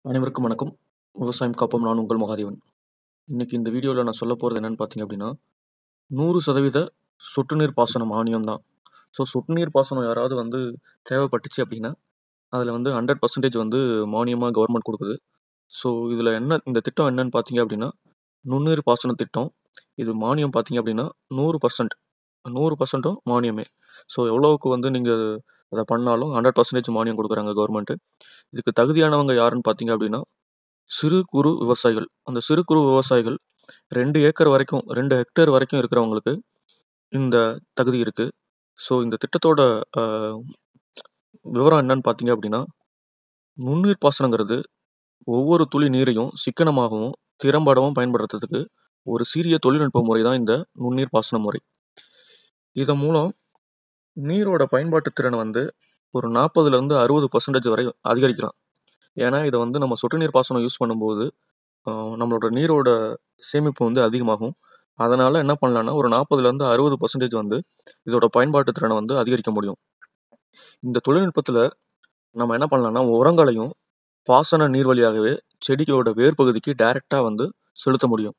அனைவருக்கும் வணக்கம். விவசாயம் காப்போம். நான் உங்கள் மகாதேவன். இன்னைக்கு இந்த வீடியோல நான் சொல்லப் போறது என்னன்னு பார்த்தீங்க அப்படின்னா, 100% சொட்டு நீர் பாசன மானியம் தான். ஸோ சொட்டு நீர் பாசனம் யாராவது வந்து தேவைப்பட்டுச்சு அப்படின்னா, அதுல வந்து 100% வந்து மானியமா கவர்மெண்ட் குடுக்குது. ஸோ இதுல என்ன இந்த திட்டம் என்னன்னு பார்த்தீங்க அப்படின்னா, நுண்ணுயிர் பாசன திட்டம். இது மானியம் பார்த்தீங்க அப்படின்னா 100% 100%ம் மானியமே. ஸோ எவ்வளவுக்கு வந்து நீங்க அத பண்ணாலும் 100% மானியம் குடுக்குறாங்க கவர்மெண்ட். இதுக்கு தகுதியானவங்க யாருன்னு பார்த்தீங்க அப்படின்னா, சிறு, குறு விவசாயிகள். அந்த சிறு, குறு விவசாயிகள் 2 ஏக்கர் வரைக்கும் 2 ஹெக்டேர் வரைக்கும் இருக்கிறவங்களுக்கு இந்த தகுதி இருக்கு. ஸோ இந்த திட்டத்தோட அ விவரம் என்னன்னு பார்த்தீங்க அப்படின்னா, நுண்ணுயிர் பாசனங்கிறது ஒவ்வொரு துளி நீரையும் சிக்கனமாகவும், திறம்படவும் பயன்படுத்துறதுக்கு ஒரு சீரிய தொழில்நுட்ப முறை தான் இந்த நுண்ணீர் பாசன முறை. இதன் மூலம் நீரோட பயன்பாட்டு திறன வந்து ஒரு 40ல இருந்து 60% வரை அதிகரிக்கலாம். ஏன்னா, இத வந்து நம்ம சொட்டு நீர் பாசனம் யூஸ் பண்ணும்போது, அ நம்மளோட நீரோட சேமிப்பு வந்து அதிகமாகும். அதனால என்ன பண்ணலாம்னா, ஒரு 40ல இருந்து 60% வந்து இதோட பயன்பாட்டு திறன வந்து அதிகரிக்க முடியும். இந்த தொழில்நுட்பத்துல நம்ம என்ன பண்ணலாம்னா, உரங்களையும் பாசன நீர் வழியாகவே செடிகளோட வேர் பகுதிக்கு டைரக்ட்டா வந்து செலுத்த முடியும்.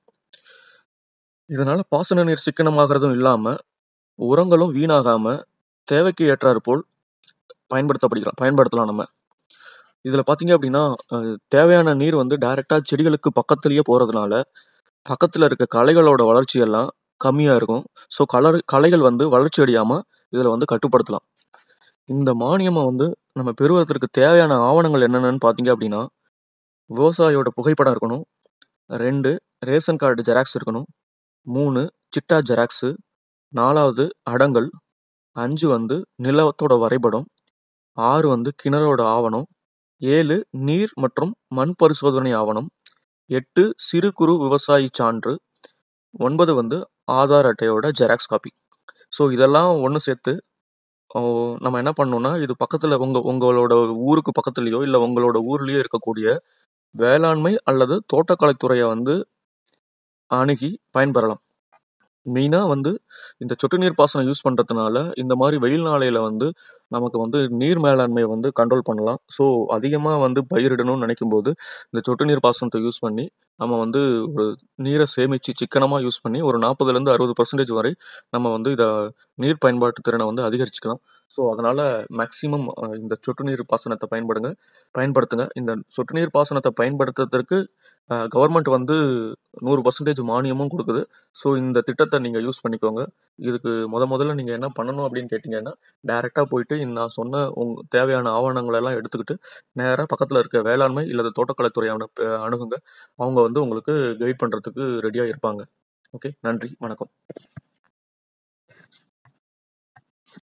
இதனால பாசன நீர் சிக்கனமாகறதும் இல்லாம, உரங்களும் வீணாகாம தேவைக்கு ஏற்றாற்போல் பயன்படுத்தப்படுகிறோம் பயன்படுத்தலாம் நம்ம. இதுல பார்த்தீங்க அப்படின்னா, அ தேவையான நீர் வந்து டைரக்ட்டா செடிகளுக்கு பக்கத்திலேயே போறதுனால, பக்கத்துல இருக்க களைகளோட வளர்ச்சி எல்லாம் கம்மியா இருக்கும். ஸோ கலர் களைகள் வந்து வளர்ச்சி அடையாம இதுல வந்து கட்டுப்படுத்தலாம். இந்த மானியம வந்து நம்ம பெறுவதற்கு தேவையான ஆவணங்கள் என்னென்னன்னு பார்த்தீங்க அப்படின்னா, விவசாயியோட புகைப்படம் இருக்கணும். 2 ரேஷன் கார்டு ஜெராக்ஸ் இருக்கணும். 3 சிட்டா ஜெராக்ஸு. 4வது அடங்கல். 5 வந்து நிலத்தோட வரைபடம். 6 வந்து கிணறோட ஆவணம். 7 நீர் மற்றும் மண் பரிசோதனை ஆவணம். 8 சிறு குறு விவசாயி சான்று. 9 வந்து ஆதார் அட்டையோட ஜெராக்ஸ் காப்பி. ஸோ இதெல்லாம் ஒண்ணு சேர்த்து ஓ நம்ம என்ன பண்ணணும்னா, இது பக்கத்துல உங்க உங்களோட ஊருக்கு பக்கத்துலயோ, இல்ல உங்களோட ஊர்லயோ இருக்கக்கூடிய வேளாண்மை அல்லது தோட்டக்கலைத்துறைய வந்து அணுகி பயன்பெறலாம். மெயினா வந்து இந்த சொட்டு நீர் பாசனம் யூஸ் பண்றதுனால, இந்த மாரி வெயில் நாளையில வந்து நமக்கு வந்து நீர் மேலாண்மைய வந்து கண்ட்ரோல் பண்ணலாம். ஸோ அதிகமா வந்து பயிரிடணும்னு நினைக்கும்போது, இந்த சொட்டு நீர் பாசனத்த யூஸ் பண்ணி, நம்ம வந்து ஒரு நீர சேமிச்சு சிக்கனமா யூஸ் பண்ணி ஒரு 40ல இருந்து 60% வரை நம்ம வந்து இத நீர் பயன்பாட்டு திறன வந்து அதிகரிச்சுக்கலாம். ஸோ அதனால மேக்ஸிமம் அ இந்த சொட்டு நீர் பாசனத்த பயன்படுங்க பயன்படுத்துங்க. இந்த சொட்டு நீர் பாசனத்த பயன்படுத்துறதற்கு அ கவர்மெண்ட் வந்து 100% மானியமும் குடுக்குது. ஸோ இந்த திட்டத்த நீங்க யூஸ் பண்ணிக்கோங்க. இதுக்கு மொத மொதல்ல நீங்க என்ன பண்ணணும் அப்படின்னு கேட்டீங்கன்னா, டைரக்ட்டா போயிட்டு நான் சொன்ன உங் தேவையான ஆவணங்கள எல்லாம் எடுத்துக்கிட்டு, நேரா பக்கத்துல இருக்க வேளாண்மை இல்லது தோட்டக்கலைத்துறை அனுப் அணுகுங்க. அவங்க வந்து உங்களுக்கு கைட் பண்றதுக்கு ரெடியா இருப்பாங்க. ஓகே. நன்றி. வணக்கம்.